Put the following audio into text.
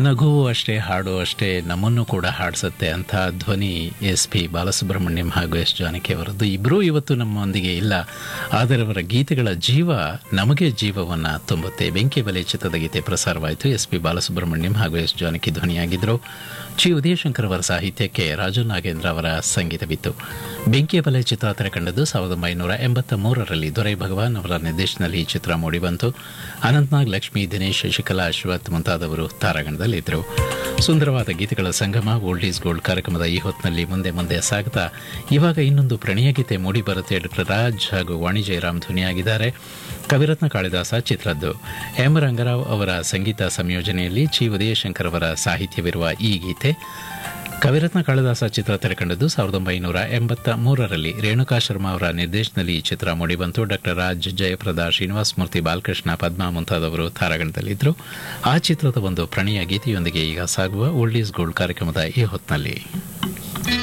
ನಗುವು ಅಷ್ಟೇ ಹಾಡು ಅಷ್ಟೇ ನಮ್ಮನ್ನು ಕೂಡ ಹಾಡಿಸುತ್ತೆ ಅಂಥ ಧ್ವನಿ ಎಸ್ ಪಿ ಬಾಲಸುಬ್ರಹ್ಮಣ್ಯಂ ಹಾಗೂ ಎಸ್ ಜಾನಕಿ ಅವರದ್ದು ಇಬ್ಬರೂ ಇವತ್ತು ನಮ್ಮೊಂದಿಗೆ ಇಲ್ಲ ಆದರೆ ಅವರ ಗೀತೆಗಳ ಜೀವ ನಮಗೆ ಜೀವವನ್ನು ತುಂಬುತ್ತೆ ಬೆಂಕಿ ಬಲೆ ಚಿತ್ರದ ಗೀತೆ ಪ್ರಸಾರವಾಯಿತು ಎಸ್ ಪಿ ಬಾಲಸುಬ್ರಹ್ಮಣ್ಯಂ ಹಾಗೂ ಎಸ್ ಜಾನಕಿ ಧ್ವನಿಯಾಗಿದ್ದರು ಚಿ ಉದಯಶಂಕರ್ ಅವರ ಸಾಹಿತ್ಯಕ್ಕೆ ರಾಜು ನಾಗೇಂದ್ರ ಅವರ ಸಂಗೀತವಿತ್ತು ಬೆಂಕಿಯ ಬಲೆ ಚಿತ್ರ ತೆರೆಕಂಡದ್ದು ಸಾವಿರದ ಒಂಬೈನೂರ ಎಂಬತ್ತ ಮೂರರಲ್ಲಿ ದೊರೈ ಭಗವಾನ್ ಅವರ ನಿರ್ದೇಶನದಲ್ಲಿ ಈ ಚಿತ್ರ ಮೂಡಿಬಂತು ಅನಂತನಾಗ್ ಲಕ್ಷ್ಮಿ ದಿನೇಶ್ ಶಶಿಕಲಾ ಅಶ್ವಥ್ ಮುಂತಾದವರು ತಾರಾಗಣದಲ್ಲಿದ್ದರು ಸುಂದರವಾದ ಗೀತೆಗಳ ಸಂಗಮ ಓಲ್ಡ್ ಈಸ್ ಗೋಲ್ಡ್ ಕಾರ್ಯಕ್ರಮದ ಈ ಹೊತ್ತಿನಲ್ಲಿ ಮುಂದೆ ಮುಂದೆ ಸಾಗ್ತಾ ಇವಾಗ ಇನ್ನೊಂದು ಪ್ರಣಯ ಗೀತೆ ಮೂಡಿ ಬರುತ್ತೆ ಡಾಕ್ಟರ್ ರಾಜ್ ಹಾಗೂ ವಾಣಿ ಜಯರಾಮ್ ಧ್ವನಿಯಾಗಿದ್ದಾರೆ ಕವಿರತ್ನ ಕಾಳಿದಾಸ ಚಿತ್ರದ್ದು ಎಂ ರಂಗರಾವ್ ಅವರ ಸಂಗೀತ ಸಂಯೋಜನೆಯಲ್ಲಿ ಚಿ ಉದಯಶಂಕರ್ ಅವರ ಸಾಹಿತ್ಯವಿರುವ ಈ ಗೀತೆ ಕವಿರತ್ನ ಕಾಳಿದಾಸ ಚಿತ್ರ ತೆರೆಕಂಡದ್ದು ಸಾವಿರದ ಒಂಬೈನೂರ ಎಂಬತ್ತ ಮೂರರಲ್ಲಿ ರೇಣುಕಾ ಶರ್ಮಾ ಅವರ ನಿರ್ದೇಶನದಲ್ಲಿ ಈ ಚಿತ್ರ ಮೂಡಿಬಂತು ಡಾಕ್ಟರ್ ರಾಜ್ ಜಯಪ್ರದ ಶ್ರೀನಿವಾಸ ಮೂರ್ತಿ ಬಾಲಕೃಷ್ಣ ಪದ್ಮಾ ಮುಂತಾದವರು ತಾರಾಗಣದಲ್ಲಿದ್ದರು ಆ ಚಿತ್ರದ ಒಂದು ಪ್ರಣಯ ಗೀತೆಯೊಂದಿಗೆ ಈಗ ಸಾಗುವ ಓಲ್ಡ್ ಈಸ್ ಗೋಲ್ಡ್ ಕಾರ್ಯಕ್ರಮದ ಈ ಹೊತ್ತಿನಲ್ಲಿ